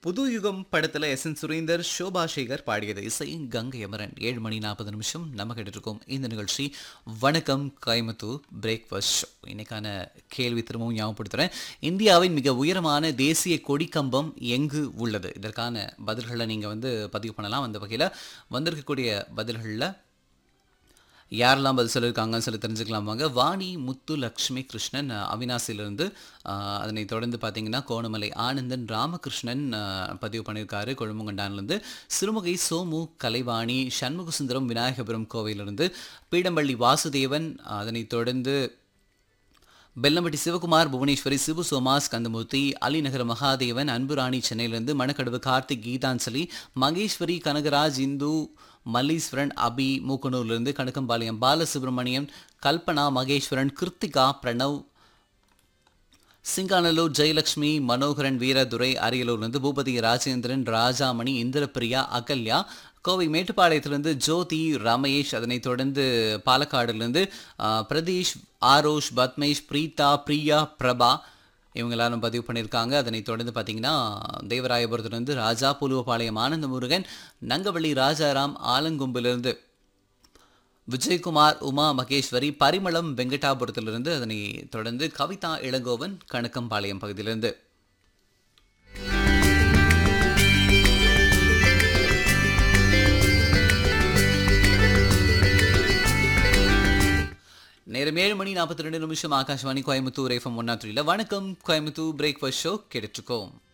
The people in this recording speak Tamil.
புது யுகம் படத்துல எஸ் என் சுரேந்தர் சோபா சேகர் பாடியது இசை கங்கை அமரன் ஏழு மணி நாற்பது நிமிஷம் நம்ம கேட்டுட்டு இருக்கோம் இந்த நிகழ்ச்சி வணக்கம் கோயம்புத்தூர் பிரேக்ஃபாஸ்ட் ஷோ இன்னைக்கான கேள்வி திரும்பவும் ஞாபகப்படுத்துறேன் இந்தியாவின் மிக உயரமான தேசிய கொடிக்கம்பம் எங்கு உள்ளது இதற்கான பதில்களை நீங்க வந்து பதிவு பண்ணலாம் அந்த வகையில் வந்திருக்கக்கூடிய பதில்களில் யாரெல்லாம் பதில் சொல்லியிருக்காங்கன்னு சொல்லி தெரிஞ்சுக்கலாம் வாங்க வாணி முத்து லக்ஷ்மி கிருஷ்ணன் அஹ், அவினாசியிலிருந்து அஹ், அதனை தொடர்ந்து பார்த்தீங்கன்னா கோணமலை ஆனந்தன் ராமகிருஷ்ணன் அஹ், பதிவு பண்ணியிருக்காரு கொழும்புங்கண்டான்லேருந்து சிறுமுகை சோமு கலைவாணி சண்முகசுந்தரம் விநாயகபுரம் கோவையிலிருந்து பீடம்பள்ளி வாசுதேவன் அதனை தொடர்ந்து பெல்லம்பட்டி சிவகுமார் புவனேஸ்வரி சிபு சோமாஸ் கந்தமூர்த்தி அலிநகர் மகாதேவன் அன்புராணி சென்னையிலிருந்து மணக்கடவு கார்த்திக் கீதாஞ்சலி மகேஸ்வரி கனகராஜ் இந்து மல்லீஸ்வரன் அபி மூக்கனூர்லேருந்து கணக்கம்பாளையம் பாலசுப்ரமணியம் கல்பனா மகேஸ்வரன் கிருத்திகா பிரணவ் சிங்கானல்லூர் ஜெயலட்சுமி மனோகரன் வீரதுரை அரியலூர்லேருந்து பூபதி ராஜேந்திரன் ராஜாமணி இந்திரபிரியா அகல்யா கோவை மேட்டுப்பாளையத்திலிருந்து ஜோதி ரமேஷ் அதனைத் தொடர்ந்து பாலக்காடுலேருந்து ஆ, பிரதீஷ் ஆரோஷ் பத்மேஷ் பிரீதா பிரியா பிரபா இவங்க எல்லாரும் பதிவு பண்ணியிருக்காங்க அதனைத் தொடர்ந்து பார்த்தீங்கன்னா தேவராயபுரத்துலேருந்து ராஜா புலுவபாளையம் ஆனந்த முருகன் நங்கவள்ளி ராஜாராம் ஆலங்கொம்பிலிருந்து விஜயகுமார் உமா மகேஸ்வரி பரிமளம் வெங்கடாபுரத்திலிருந்து அதனை தொடர்ந்து கவிதா இளங்கோவன் கணக்கம்பாளையம் பகுதியிலிருந்து நேரம் ஏழு மணி நாற்பத்தி ரெண்டு நிமிஷம் ஆகாஷ்வாணி கோயம்புத்தூர் எஃப்எம் ஒன்னா த்ரீல வணக்கம் கோயம்புத்தூர் பிரேக்ஃபாஸ்ட் ஷோ கேட்டுட்ருக்கோம்